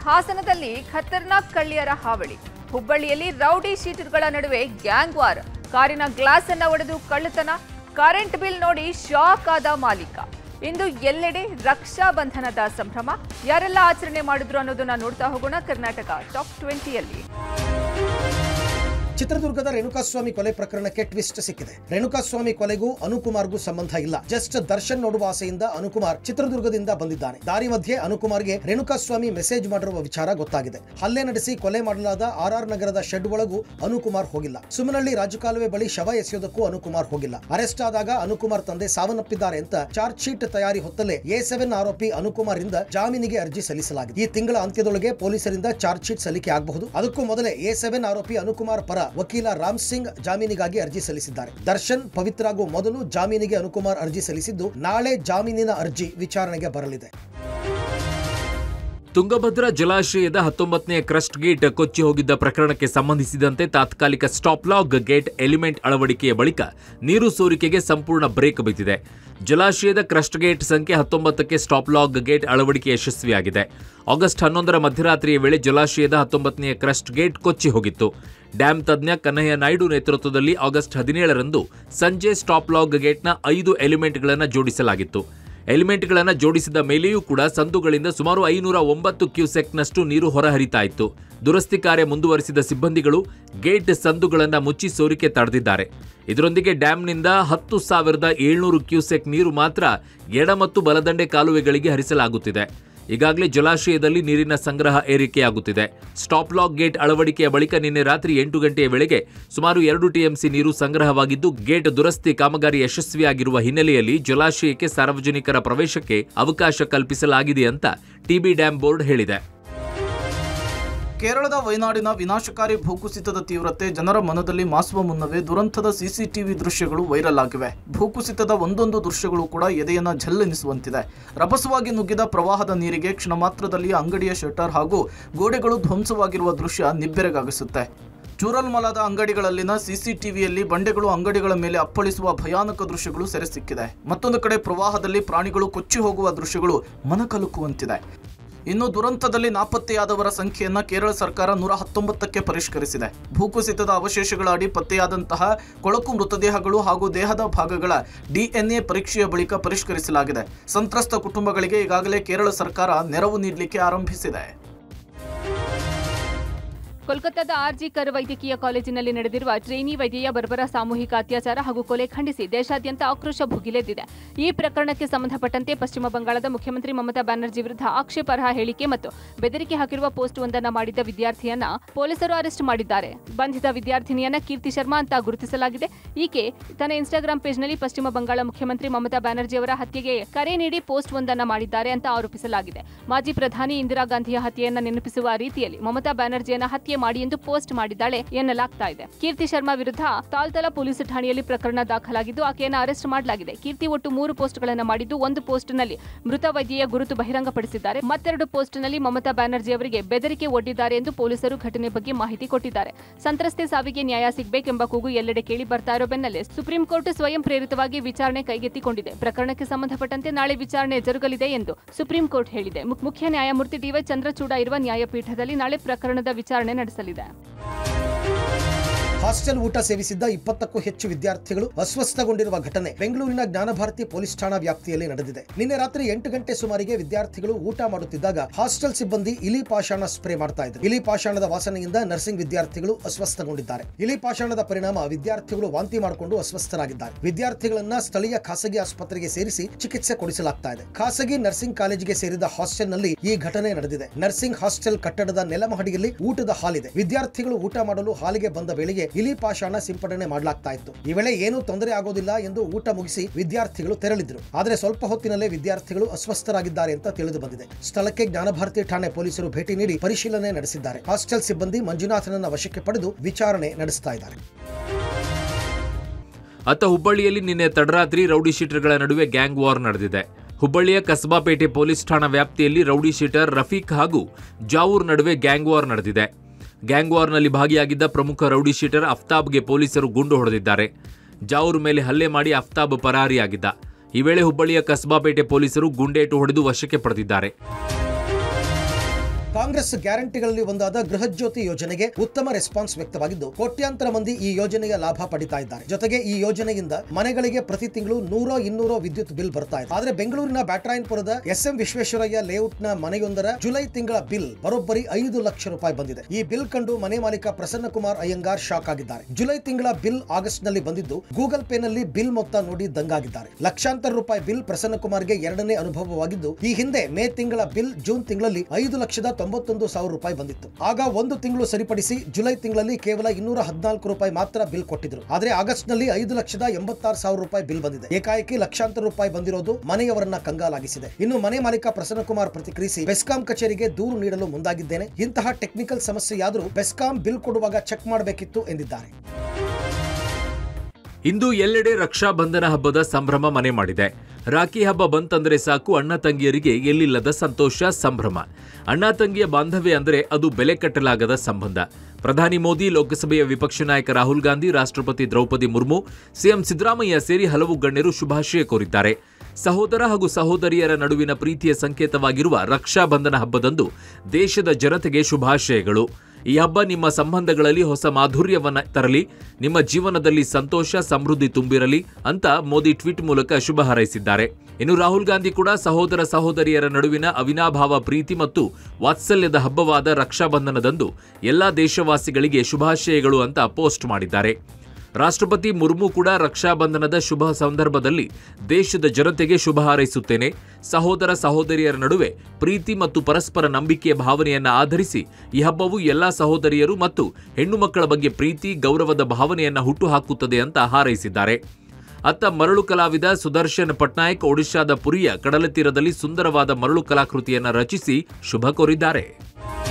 ಹಾಸನದಲ್ಲಿ ಖತರ್ನಾಕ್ ಕಳ್ಳಿಯರ ಹಾವಳಿ ಹುಬ್ಬಳ್ಳಿಯಲ್ಲಿ ರೌಡಿ ಶೀಟರ್ಗಳ ನಡುವೆ ಗ್ಯಾಂಗ್ ವಾರ್ ಕಾರಿನ ಗ್ಲಾಸ್ ಅನ್ನ ಒಡೆದು ಕಳ್ಳತನ ಕರೆಂಟ್ ಬಿಲ್ ನೋಡಿ ಶಾಕ್ ಆದ ಮಾಲೀಕ ಇಂದು ಎಲ್ಲೆಡೆ ರಕ್ಷಾ ಬಂಧನದ ಸಂಭ್ರಮ ಯಾರೆಲ್ಲ ಆಚರಣೆ ಮಾಡಿದ್ರು ಅನ್ನೋದನ್ನ ನೋಡ್ತಾ ಹೋಗೋಣ ಕರ್ನಾಟಕ ಟಾಪ್ ಟ್ವೆಂಟಿಯಲ್ಲಿ ಚಿತ್ರದುರ್ಗದ ರೇಣುಕಾಸ್ವಾಮಿ ಕೊಲೆ ಪ್ರಕರಣಕ್ಕೆ ಟ್ವಿಸ್ಟ್ ಸಿಕ್ಕಿದೆ ರೇಣುಕಾಸ್ವಾಮಿ ಕೊಲೆಗೂ ಅನುಕುಮಾರ್ಗೂ ಸಂಬಂಧ ಇಲ್ಲ ಜಸ್ಟ್ ದರ್ಶನ್ ನೋಡುವ ಆಸೆಯಿಂದ ಅನುಕುಮಾರ್ ಚಿತ್ರದುರ್ಗದಿಂದ ಬಂದಿದ್ದಾನೆ ದಾರಿ ಮಧ್ಯೆ ಅನುಕುಮಾರ್ಗೆ ರೇಣುಕಾಸ್ವಾಮಿ ಮೆಸೇಜ್ ಮಾಡಿರುವ ವಿಚಾರ ಗೊತ್ತಾಗಿದೆ ಹಲ್ಲೆ ನಡೆಸಿ ಕೊಲೆ ಮಾಡಲಾದ ಆರ್ ಆರ್ ನಗರದ ಶೆಡ್ ಒಳಗೂ ಅನುಕುಮಾರ್ ಹೋಗಿಲ್ಲ ಸುಮನಹಳ್ಳಿ ರಾಜಕಾಲುವೆ ಬಳಿ ಶವ ಎಸೆಯೋದಕ್ಕೂ ಅನುಕುಮಾರ್ ಹೋಗಿಲ್ಲ ಅರೆಸ್ಟ್ ಆದಾಗ ಅನುಕುಮಾರ್ ತಂದೆ ಸಾವನ್ನಪ್ಪಿದ್ದಾರೆ ಅಂತ ಚಾರ್ಜ್ ಶೀಟ್ ತಯಾರಿ ಹೊತ್ತಲ್ಲೇ ಎ ಸೆವೆನ್ ಆರೋಪಿ ಅನುಕುಮಾರ್ ಇಂದ ಜಾಮೀನಿಗೆ ಅರ್ಜಿ ಸಲ್ಲಿಸಲಾಗಿದೆ ಈ ತಿಂಗಳ ಅಂತ್ಯದೊಳಗೆ ಪೊಲೀಸರಿಂದ ಚಾರ್ಜ್ ಶೀಟ್ ಸಲ್ಲಿಕೆ ಆಗಬಹುದು ಅದಕ್ಕೂ ಮೊದಲೇ ಎ ಸೆವೆನ್ ಆರೋಪಿ ಅನುಕುಮಾರ್ ಪರ ವಕೀಲ ರಾಮ್ ಸಿಂಗ್ ಜಾಮೀನಿಗಾಗಿ ಅರ್ಜಿ ಸಲ್ಲಿಸಿದ್ದಾರೆ ದರ್ಶನ್ ಪವಿತ್ರಾಗೂ ಮೊದಲು ಜಾಮೀನಿಗೆ ಅನುಕುಮಾರ್ ಅರ್ಜಿ ಸಲ್ಲಿಸಿದ್ದು ನಾಳೆ ಜಾಮೀನಿನ ಅರ್ಜಿ ವಿಚಾರಣೆಗೆ ಬರಲಿದೆ ತುಂಗಭದ್ರಾ ಜಲಾಶಯದ ಹತ್ತೊಂಬತ್ತನೇ ಕ್ರಸ್ಟ್ ಗೇಟ್ ಕೊಚ್ಚಿ ಹೋಗಿದ್ದ ಪ್ರಕರಣಕ್ಕೆ ಸಂಬಂಧಿಸಿದಂತೆ ತಾತ್ಕಾಲಿಕ ಸ್ಟಾಪ್ ಲಾಗ್ ಗೇಟ್ ಎಲಿಮೆಂಟ್ ಅಳವಡಿಕೆಯ ಬಳಿಕ ನೀರು ಸೋರಿಕೆಗೆ ಸಂಪೂರ್ಣ ಬ್ರೇಕ್ ಬಿದ್ದಿದೆ ಜಲಾಶಯದ ಕ್ರಸ್ಟ್ ಗೇಟ್ ಸಂಖ್ಯೆ ಹತ್ತೊಂಬತ್ತಕ್ಕೆ ಸ್ಟಾಪ್ ಲಾಗ್ ಗೇಟ್ ಅಳವಡಿಕೆ ಯಶಸ್ವಿಯಾಗಿದೆ ಆಗಸ್ಟ್ ಹನ್ನೊಂದರ ಮಧ್ಯರಾತ್ರಿಯ ವೇಳೆ ಜಲಾಶಯದ ಹತ್ತೊಂಬತ್ತನೆಯ ಕ್ರಸ್ಟ್ ಗೇಟ್ ಕೊಚ್ಚಿ ಹೋಗಿತ್ತು ಡ್ಯಾಂ ತಜ್ಞ ಕನ್ನಯ್ಯ ನಾಯ್ಡು ನೇತೃತ್ವದಲ್ಲಿ ಆಗಸ್ಟ್ ಹದಿನೇಳರಂದು ಸಂಜೆ ಸ್ಟಾಪ್ ಲಾಗ್ ಗೇಟ್ನ ಐದು ಎಲಿಮೆಂಟ್ಗಳನ್ನು ಜೋಡಿಸಲಾಗಿತ್ತು ಎಲಿಮೆಂಟ್ಗಳನ್ನು ಜೋಡಿಸಿದ ಮೇಲೆಯೂ ಕೂಡ ಸಂದುಗಳಿಂದ ಸುಮಾರು ಐನೂರ ಒಂಬತ್ತು ಕ್ಯೂಸೆಕ್ನಷ್ಟು ನೀರು ಹೊರಹರಿತಾ ಇತ್ತು ದುರಸ್ತಿ ಕಾರ್ಯ ಮುಂದುವರಿಸಿದ ಸಿಬ್ಬಂದಿಗಳು ಗೇಟ್ ಸಂದುಗಳನ್ನು ಮುಚ್ಚಿ ಸೋರಿಕೆ ತಡೆದಿದ್ದಾರೆ ಇದರೊಂದಿಗೆ ಡ್ಯಾಂನಿಂದ ಹತ್ತು ಸಾವಿರದ ಏಳ್ನೂರು ಕ್ಯೂಸೆಕ್ ನೀರು ಮಾತ್ರ ಎಡ ಮತ್ತು ಬಲದಂಡೆ ಕಾಲುವೆಗಳಿಗೆ ಹರಿಸಲಾಗುತ್ತಿದೆ ಈಗಾಗಲೇ ಜಲಾಶಯದಲ್ಲಿ ನೀರಿನ ಸಂಗ್ರಹ ಏರಿಕೆಯಾಗುತ್ತಿದೆ ಸ್ಟಾಪ್ ಲಾಕ್ ಗೇಟ್ ಅಳವಡಿಕೆಯ ಬಳಿಕ ನಿನ್ನೆ ರಾತ್ರಿ ಎಂಟು ಗಂಟೆಯ ವೇಳೆಗೆ ಸುಮಾರು ಎರಡು ಟಿಎಂಸಿ ನೀರು ಸಂಗ್ರಹವಾಗಿದ್ದು ಗೇಟ್ ದುರಸ್ತಿ ಕಾಮಗಾರಿ ಯಶಸ್ವಿಯಾಗಿರುವ ಹಿನ್ನೆಲೆಯಲ್ಲಿ ಜಲಾಶಯಕ್ಕೆ ಸಾರ್ವಜನಿಕರ ಪ್ರವೇಶಕ್ಕೆ ಅವಕಾಶ ಕಲ್ಪಿಸಲಾಗಿದೆ ಅಂತ ಟಿಬಿ ಡ್ಯಾಂ ಬೋರ್ಡ್ ಹೇಳಿದೆ ಕೇರಳದ ವಯನಾಡಿನ ವಿನಾಶಕಾರಿ ಭೂಕುಸಿತದ ತೀವ್ರತೆ ಜನರ ಮನದಲ್ಲಿ ಮಾಸುವ ಮುನ್ನವೇ ದುರಂತದ ಸಿಸಿಟಿವಿ ದೃಶ್ಯಗಳು ವೈರಲ್ ಆಗಿವೆ ಭೂಕುಸಿತದ ಒಂದೊಂದು ದೃಶ್ಯಗಳು ಕೂಡ ಎದೆಯನ್ನ ಝಲ್ಲೆನಿಸುವಂತಿದೆ ರಭಸವಾಗಿ ನುಗ್ಗಿದ ಪ್ರವಾಹದ ನೀರಿಗೆ ಕ್ಷಣ ಮಾತ್ರದಲ್ಲಿ ಅಂಗಡಿಯ ಶಟರ್ ಹಾಗೂ ಗೋಡೆಗಳು ಧ್ವಂಸವಾಗಿರುವ ದೃಶ್ಯ ನಿಬ್ಬೆರಗಾಗಿಸುತ್ತೆ ಚೂರಲ್ಮಲದ ಅಂಗಡಿಗಳಲ್ಲಿನ ಸಿಸಿಟಿವಿಯಲ್ಲಿ ಬಂಡೆಗಳು ಅಂಗಡಿಗಳ ಮೇಲೆ ಅಪ್ಪಳಿಸುವ ಭಯಾನಕ ದೃಶ್ಯಗಳು ಸೆರೆ ಸಿಕ್ಕಿದೆ ಮತ್ತೊಂದು ಕಡೆ ಪ್ರವಾಹದಲ್ಲಿ ಪ್ರಾಣಿಗಳು ಕೊಚ್ಚಿ ಹೋಗುವ ದೃಶ್ಯಗಳು ಮನಕಲುಕುವಂತಿದೆ ಇನ್ನು ದುರಂತದಲ್ಲಿ ನಾಪತ್ತೆಯಾದವರ ಸಂಖ್ಯೆಯನ್ನ ಕೇರಳ ಸರ್ಕಾರ ನೂರ ಹತ್ತೊಂಬತ್ತಕ್ಕೆ ಪರಿಷ್ಕರಿಸಿದೆ ಭೂಕುಸಿತದ ಅವಶೇಷಗಳ ಅಡಿ ಪತ್ತೆಯಾದಂತಹ ಕೊಳಕು ಮೃತದೇಹಗಳು ಹಾಗೂ ದೇಹದ ಭಾಗಗಳ ಡಿಎನ್ಎ ಪರೀಕ್ಷೆಯ ಬಳಿಕ ಪರಿಷ್ಕರಿಸಲಾಗಿದೆ ಸಂತ್ರಸ್ತ ಕುಟುಂಬಗಳಿಗೆ ಈಗಾಗಲೇ ಕೇರಳ ಸರ್ಕಾರ ನೆರವು ನೀಡಲಿಕ್ಕೆ ಆರಂಭಿಸಿದೆ ಕೋಲ್ಕತ್ತಾದ ಆರ್ಜಿ ಕರ್ ವೈದ್ಯಕೀಯ ಕಾಲೇಜಿನಲ್ಲಿ ನಡೆದಿರುವ ಟ್ರೈನಿ ವೈದ್ಯೆಯ ಬರ್ಬರ ಸಾಮೂಹಿಕ ಅತ್ಯಾಚಾರ ಹಾಗೂ ಕೊಲೆ ಖಂಡಿಸಿ ದೇಶಾದ್ಯಂತ ಆಕ್ರೋಶ ಭುಗಿಲೆದ್ದಿದೆ ಈ ಪ್ರಕರಣಕ್ಕೆ ಸಂಬಂಧಪಟ್ಟಂತೆ ಪಶ್ಚಿಮ ಬಂಗಾಳದ ಮುಖ್ಯಮಂತ್ರಿ ಮಮತಾ ಬ್ಯಾನರ್ಜಿ ವಿರುದ್ಧ ಆಕ್ಷೇಪಾರ್ಹ ಹೇಳಿಕೆ ಮತ್ತು ಬೆದರಿಕೆ ಹಾಕಿರುವ ಪೋಸ್ಟ್ ಒಂದನ್ನ ಮಾಡಿದ್ದ ವಿದ್ಯಾರ್ಥಿಯನ್ನ ಪೊಲೀಸರು ಅರೆಸ್ಟ್ ಮಾಡಿದ್ದಾರೆ ಬಂಧಿತ ವಿದ್ಯಾರ್ಥಿನಿಯನ್ನ ಕೀರ್ತಿ ಶರ್ಮಾ ಅಂತ ಗುರುತಿಸಲಾಗಿದೆ ಈಕೆ ತನ್ನ ಇನ್ಸ್ಟಾಗ್ರಾಂ ಪೇಜ್ನಲ್ಲಿ ಪಶ್ಚಿಮ ಬಂಗಾಳ ಮುಖ್ಯಮಂತ್ರಿ ಮಮತಾ ಬ್ಯಾನರ್ಜಿ ಅವರ ಹತ್ಯೆಗೆ ಕರೆ ನೀಡಿ ಪೋಸ್ಟ್ ಒಂದನ್ನ ಮಾಡಿದ್ದಾರೆ ಅಂತ ಆರೋಪಿಸಲಾಗಿದೆ ಮಾಜಿ ಪ್ರಧಾನಿ ಇಂದಿರಾ ಗಾಂಧಿಯ ಹತ್ಯೆಯನ್ನ ನೆನಪಿಸುವ ರೀತಿಯಲ್ಲಿ ಮಮತಾ ಬ್ಯಾನರ್ಜಿಯನ್ನ ಹತ್ಯೆ ಮಾಡಿ ಎಂದು ಪೋಸ್ಟ್ ಮಾಡಿದ್ದಾಳೆ ಎನ್ನಲಾಗ್ತಾ ಇದೆ ಕೀರ್ತಿ ಶರ್ಮಾ ವಿರುದ್ಧ ತಾಲ್ತಲ ಪೊಲೀಸ್ ಠಾಣೆಯಲ್ಲಿ ಪ್ರಕರಣ ದಾಖಲಾಗಿದ್ದು ಆಕೆಯನ್ನು ಅರೆಸ್ಟ್ ಮಾಡಲಾಗಿದೆ ಕೀರ್ತಿ ಒಟ್ಟು ಮೂರು ಪೋಸ್ಟ್ಗಳನ್ನು ಮಾಡಿದ್ದು ಒಂದು ಪೋಸ್ಟ್ನಲ್ಲಿ ಮೃತ ವೈದ್ಯೆಯ ಗುರುತು ಬಹಿರಂಗಪಡಿಸಿದ್ದಾರೆ ಮತ್ತೆರಡು ಪೋಸ್ಟ್ನಲ್ಲಿ ಮಮತಾ ಬ್ಯಾನರ್ಜಿ ಅವರಿಗೆ ಬೆದರಿಕೆ ಒಡ್ಡಿದ್ದಾರೆ ಎಂದು ಪೊಲೀಸರು ಘಟನೆ ಬಗ್ಗೆ ಮಾಹಿತಿ ಕೊಟ್ಟಿದ್ದಾರೆ ಸಂತ್ರಸ್ತೆ ಸಾವಿಗೆ ನ್ಯಾಯ ಸಿಗಬೇಕೆಂಬ ಕೂಗು ಎಲ್ಲೆಡೆ ಕೇಳಿ ಬರ್ತಾ ಇರೋ ಬೆನ್ನಲ್ಲೇ ಸುಪ್ರೀಂ ಕೋರ್ಟ್ ಸ್ವಯಂ ಪ್ರೇರಿತವಾಗಿ ವಿಚಾರಣೆ ಕೈಗೆತ್ತಿಕೊಂಡಿದೆ ಪ್ರಕರಣಕ್ಕೆ ಸಂಬಂಧಪಟ್ಟಂತೆ ನಾಳೆ ವಿಚಾರಣೆ ಜರುಗಲಿದೆ ಎಂದು ಸುಪ್ರೀಂ ಕೋರ್ಟ್ ಹೇಳಿದೆ ಮು- ಮುಖ್ಯ ನ್ಯಾಯಮೂರ್ತಿ ಡಿವೈ ಚಂದ್ರಚೂಡ ಇರುವ ನ್ಯಾಯಪೀಠದಲ್ಲಿ ನಾಳೆ ಪ್ರಕರಣದ ವಿಚಾರಣೆ ನಡೆಸಲಿದೆ ಹಾಸ್ಟೆಲ್ ಊಟ ಸೇವಿಸಿದ್ದ ಇಪ್ಪತ್ತಕ್ಕೂ ಹೆಚ್ಚು ವಿದ್ಯಾರ್ಥಿಗಳು ಅಸ್ವಸ್ಥಗೊಂಡಿರುವ ಘಟನೆ ಬೆಂಗಳೂರಿನ ಜ್ಞಾನಭಾರತಿ ಪೊಲೀಸ್ ಠಾಣಾ ವ್ಯಾಪ್ತಿಯಲ್ಲಿ ನಡೆದಿದೆ ನಿನ್ನೆ ರಾತ್ರಿ ಎಂಟು ಗಂಟೆ ಸುಮಾರಿಗೆ ವಿದ್ಯಾರ್ಥಿಗಳು ಊಟ ಮಾಡುತ್ತಿದ್ದಾಗ ಹಾಸ್ಟೆಲ್ ಸಿಬ್ಬಂದಿ ಇಲಿ ಪಾಷಾಣ ಸ್ಪ್ರೇ ಮಾಡ್ತಾ ಇದ್ರು ಇಲಿ ಪಾಷಾಣದ ವಾಸನೆಯಿಂದ ನರ್ಸಿಂಗ್ ವಿದ್ಯಾರ್ಥಿಗಳು ಅಸ್ವಸ್ಥಗೊಂಡಿದ್ದಾರೆ ಇಲಿ ಪಾಷಾಣದ ಪರಿಣಾಮ ವಿದ್ಯಾರ್ಥಿಗಳು ವಾಂತಿ ಮಾಡಿಕೊಂಡು ಅಸ್ವಸ್ಥರಾಗಿದ್ದಾರೆ ವಿದ್ಯಾರ್ಥಿಗಳನ್ನ ಸ್ಥಳೀಯ ಖಾಸಗಿ ಆಸ್ಪತ್ರೆಗೆ ಸೇರಿಸಿ ಚಿಕಿತ್ಸೆ ಕೊಡಿಸಲಾಗ್ತಾ ಇದೆ ಖಾಸಗಿ ನರ್ಸಿಂಗ್ ಕಾಲೇಜಿಗೆ ಸೇರಿದ ಹಾಸ್ಟೆಲ್ನಲ್ಲಿ ಈ ಘಟನೆ ನಡೆದಿದೆ ನರ್ಸಿಂಗ್ ಹಾಸ್ಟೆಲ್ ಕಟ್ಟಡದ ನೆಲಮಹಡಿಯಲ್ಲಿ ಊಟದ ಹಾಲ್ ಇದೆ ವಿದ್ಯಾರ್ಥಿಗಳು ಊಟ ಮಾಡಲು ಹಾಲಿಗೆ ಬಂದ ವೇಳೆಗೆ ಇಲಿ ಪಾಷಾಣ ಸಿಂಪಡಣೆ ಮಾಡಲಾಗ್ತಾ ಇತ್ತು ಈ ವೇಳೆ ಏನೂ ತೊಂದರೆ ಆಗೋದಿಲ್ಲ ಎಂದು ಊಟ ಮುಗಿಸಿ ವಿದ್ಯಾರ್ಥಿಗಳು ತೆರಳಿದ್ರು ಆದರೆ ಸ್ವಲ್ಪ ಹೊತ್ತಿನಲ್ಲೇ ವಿದ್ಯಾರ್ಥಿಗಳು ಅಸ್ವಸ್ಥರಾಗಿದ್ದಾರೆ ಅಂತ ತಿಳಿದು ಬಂದಿದೆ ಸ್ಥಳಕ್ಕೆ ಜ್ಞಾನಭಾರತಿ ಠಾಣೆ ಪೊಲೀಸರು ಭೇಟಿ ನೀಡಿ ಪರಿಶೀಲನೆ ನಡೆಸಿದ್ದಾರೆ ಹಾಸ್ಟೆಲ್ ಸಿಬ್ಬಂದಿ ಮಂಜುನಾಥನನ್ನ ವಶಕ್ಕೆ ಪಡೆದು ವಿಚಾರಣೆ ನಡೆಸ್ತಾ ಇದ್ದಾರೆ ಅತ್ತ ಹುಬ್ಬಳ್ಳಿಯಲ್ಲಿ ನಿನ್ನೆ ತಡರಾತ್ರಿ ರೌಡಿ ಶೀಟರ್ಗಳ ನಡುವೆ ಗ್ಯಾಂಗ್ ವಾರ್ ನಡೆದಿದೆ ಹುಬ್ಬಳ್ಳಿಯ ಕಸಬಾಪೇಟೆ ಪೊಲೀಸ್ ಠಾಣಾ ವ್ಯಾಪ್ತಿಯಲ್ಲಿ ರೌಡಿ ಶೀಟರ್ ರಫೀಕ್ ಹಾಗೂ ಜಾವೂರ್ ನಡುವೆ ಗ್ಯಾಂಗ್ ವಾರ್ ನಡೆದಿದೆ ಗ್ಯಾಂಗ್ ವಾರ್ನಲ್ಲಿ ಭಾಗಿಯಾಗಿದ್ದ ಪ್ರಮುಖ ರೌಡಿ ಶೀಟರ್ ಅಫ್ತಾಬ್ಗೆ ಪೊಲೀಸರು ಗುಂಡು ಹೊಡೆದಿದ್ದಾರೆ ಜಾವೂರ್ ಮೇಲೆ ಹಲ್ಲೆ ಮಾಡಿ ಅಫ್ತಾಬ್ ಪರಾರಿಯಾಗಿದ್ದ ಈ ವೇಳೆ ಹುಬ್ಬಳ್ಳಿಯ ಕಸಬಾಪೇಟೆ ಪೊಲೀಸರು ಗುಂಡೇಟು ಹೊಡೆದು ವಶಕ್ಕೆ ಪಡೆದಿದ್ದಾರೆ ಕಾಂಗ್ರೆಸ್ ಗ್ಯಾರಂಟಿಗಳಲ್ಲಿ ಒಂದಾದ ಗೃಹಜ್ಯೋತಿ ಯೋಜನೆಗೆ ಉತ್ತಮ ರೆಸ್ಪಾನ್ಸ್ ವ್ಯಕ್ತವಾಗಿದ್ದು ಕೋಟ್ಯಾಂತರ ಮಂದಿ ಈ ಯೋಜನೆಯ ಲಾಭ ಪಡಿತಾ ಇದ್ದಾರೆ ಜೊತೆಗೆ ಈ ಯೋಜನೆಯಿಂದ ಮನೆಗಳಿಗೆ ಪ್ರತಿ ತಿಂಗಳು ನೂರೋ ಇನ್ನೂರೋ ವಿದ್ಯುತ್ ಬಿಲ್ ಬರ್ತಾ ಇದೆ ಆದ್ರೆ ಬೆಂಗಳೂರಿನ ಬ್ಯಾಟ್ರಾಯನ್ಪುರದ ಎಸ್ ಎಂ ವಿಶ್ವೇಶ್ವರಯ್ಯ ಲೇಔಟ್ ನ ಮನೆಯೊಂದರ ಜುಲೈ ತಿಂಗಳ ಬಿಲ್ ಬರೋಬ್ಬರಿ ಐದು ಲಕ್ಷ ರೂಪಾಯಿ ಬಂದಿದೆ ಈ ಬಿಲ್ ಕಂಡು ಮನೆ ಮಾಲೀಕ ಪ್ರಸನ್ನ ಕುಮಾರ್ ಅಯ್ಯಂಗಾರ್ ಶಾಕ್ ಆಗಿದ್ದಾರೆ ಜುಲೈ ತಿಂಗಳ ಬಿಲ್ ಆಗಸ್ಟ್ ನಲ್ಲಿ ಬಂದಿದ್ದು ಗೂಗಲ್ ಪೇ ನಲ್ಲಿ ಬಿಲ್ ಮೊತ್ತ ನೋಡಿ ದಂಗಾಗಿದ್ದಾರೆ ಲಕ್ಷಾಂತರ ರೂಪಾಯಿ ಬಿಲ್ ಪ್ರಸನ್ನ ಕುಮಾರ್ಗೆ ಎರಡನೇ ಅನುಭವವಾಗಿದ್ದು ಈ ಹಿಂದೆ ಮೇ ತಿಂಗಳ ಬಿಲ್ ಜೂನ್ ತಿಂಗಳಲ್ಲಿ ಐದು ಲಕ್ಷದ ತೊಂಬತ್ತೊಂದು ಸಾವಿರ ರೂಪಾಯಿ ಬಂದಿತ್ತು ಆಗ ಒಂದು ತಿಂಗಳು ಸರಿಪಡಿಸಿ ಜುಲೈ ತಿಂಗಳಲ್ಲಿ ಕೇವಲ ಇನ್ನೂರ ಹದಿನಾಲ್ಕು ರೂಪಾಯಿ ಮಾತ್ರ ಬಿಲ್ ಕೊಟ್ಟಿದ್ರು ಆದ್ರೆ ಆಗಸ್ಟ್ ನಲ್ಲಿ ಐದು ಲಕ್ಷದ ಎಂಬತ್ತಾರು ಸಾವಿರ ರೂಪಾಯಿ ಬಿಲ್ ಬಂದಿದೆ ಏಕಾಏಕಿ ಲಕ್ಷಾಂತರ ರೂಪಾಯಿ ಬಂದಿರೋದು ಮನೆಯವರನ್ನ ಕಂಗಾಲಾಗಿಸಿದೆ ಇನ್ನು ಮನೆ ಮಾಲೀಕ ಪ್ರಸನ್ನ ಕುಮಾರ್ ಪ್ರತಿಕ್ರಿಯಿಸಿ ಬೆಸ್ಕಾಂ ಕಚೇರಿಗೆ ದೂರು ನೀಡಲು ಮುಂದಾಗಿದ್ದೇನೆ ಇಂತಹ ಟೆಕ್ನಿಕಲ್ ಸಮಸ್ಯೆಯಾದರೂ ಬೆಸ್ಕಾಂ ಬಿಲ್ ಕೊಡುವಾಗ ಚೆಕ್ ಮಾಡಬೇಕಿತ್ತು ಎಂದಿದ್ದಾರೆ ಇಂದು ಎಲ್ಲೆಡೆ ರಕ್ಷಾ ಬಂಧನ ಹಬ್ಬದ ಸಂಭ್ರಮ ಮನೆ ಮಾಡಿದೆ ರಾಖಿ ಹಬ್ಬ ಬಂತಂದ್ರೆ ಸಾಕು ಅಣ್ಣ ತಂಗಿಯರಿಗೆ ಎಲ್ಲಿಲ್ಲದ ಸಂತೋಷ ಸಂಭ್ರಮ ಅಣ್ಣ ತಂಗಿಯ ಬಾಂಧವ್ಯ ಅಂದ್ರೆ ಅದು ಬೆಲೆ ಕಟ್ಟಲಾಗದ ಸಂಬಂಧ ಪ್ರಧಾನಿ ಮೋದಿ ಲೋಕಸಭೆಯ ವಿಪಕ್ಷ ನಾಯಕ ರಾಹುಲ್ ಗಾಂಧಿ ರಾಷ್ಟ್ರಪತಿ ದ್ರೌಪದಿ ಮುರ್ಮು ಸಿಎಂ ಸಿದ್ದರಾಮಯ್ಯ ಸೇರಿ ಹಲವು ಗಣ್ಯರು ಶುಭಾಶಯ ಕೋರಿದ್ದಾರೆ ಸಹೋದರ ಹಾಗೂ ಸಹೋದರಿಯರ ನಡುವಿನ ಪ್ರೀತಿಯ ಸಂಕೇತವಾಗಿರುವ ರಕ್ಷಾ ಬಂಧನ ಹಬ್ಬದಂದು ದೇಶದ ಜನತೆಗೆ ಶುಭಾಶಯಗಳು ಈ ಹಬ್ಬ ನಿಮ್ಮ ಸಂಬಂಧಗಳಲ್ಲಿ ಹೊಸ ಮಾಧುರ್ಯವನ್ನ ತರಲಿ ನಿಮ್ಮ ಜೀವನದಲ್ಲಿ ಸಂತೋಷ ಸಮೃದ್ಧಿ ತುಂಬಿರಲಿ ಅಂತ ಮೋದಿ ಟ್ವೀಟ್ ಮೂಲಕ ಶುಭ ಹಾರೈಸಿದ್ದಾರೆ ಇನ್ನು ರಾಹುಲ್ ಗಾಂಧಿ ಕೂಡ ಸಹೋದರ ಸಹೋದರಿಯರ ನಡುವಿನ ಅವಿನಾಭಾವ ಪ್ರೀತಿ ಮತ್ತು ವಾತ್ಸಲ್ಯದ ಹಬ್ಬವಾದ ರಕ್ಷಾಬಂಧನದಂದು ಎಲ್ಲಾ ದೇಶವಾಸಿಗಳಿಗೆ ಶುಭಾಶಯಗಳು ಅಂತ ಪೋಸ್ಟ್ ಮಾಡಿದ್ದಾರೆ ರಾಷ್ಟ್ರಪತಿ ಮುರ್ಮು ಕೂಡ ರಕ್ಷಾಬಂಧನದ ಶುಭ ಸಂದರ್ಭದಲ್ಲಿ ದೇಶದ ಜನತೆಗೆ ಶುಭ ಹಾರೈಸುತ್ತೇನೆ ಸಹೋದರ ಸಹೋದರಿಯರ ನಡುವೆ ಪ್ರೀತಿ ಮತ್ತು ಪರಸ್ಪರ ನಂಬಿಕೆಯ ಭಾವನೆಯನ್ನ ಆಧರಿಸಿ ಈ ಹಬ್ಬವು ಎಲ್ಲಾ ಸಹೋದರಿಯರು ಮತ್ತು ಹೆಣ್ಣು ಮಕ್ಕಳ ಬಗ್ಗೆ ಪ್ರೀತಿ ಗೌರವದ ಭಾವನೆಯನ್ನ ಹುಟ್ಟುಹಾಕುತ್ತದೆ ಅಂತ ಹಾರೈಸಿದ್ದಾರೆ ಅತ್ತ ಮರಳು ಕಲಾವಿದ ಸುದರ್ಶನ್ ಪಟ್ನಾಯಕ್ ಒಡಿಶಾದ ಪುರಿಯ ಕಡಲ ತೀರದಲ್ಲಿ ಸುಂದರವಾದ ಮರಳು ಕಲಾಕೃತಿಯನ್ನ ರಚಿಸಿ ಶುಭ ಕೋರಿದ್ದಾರೆ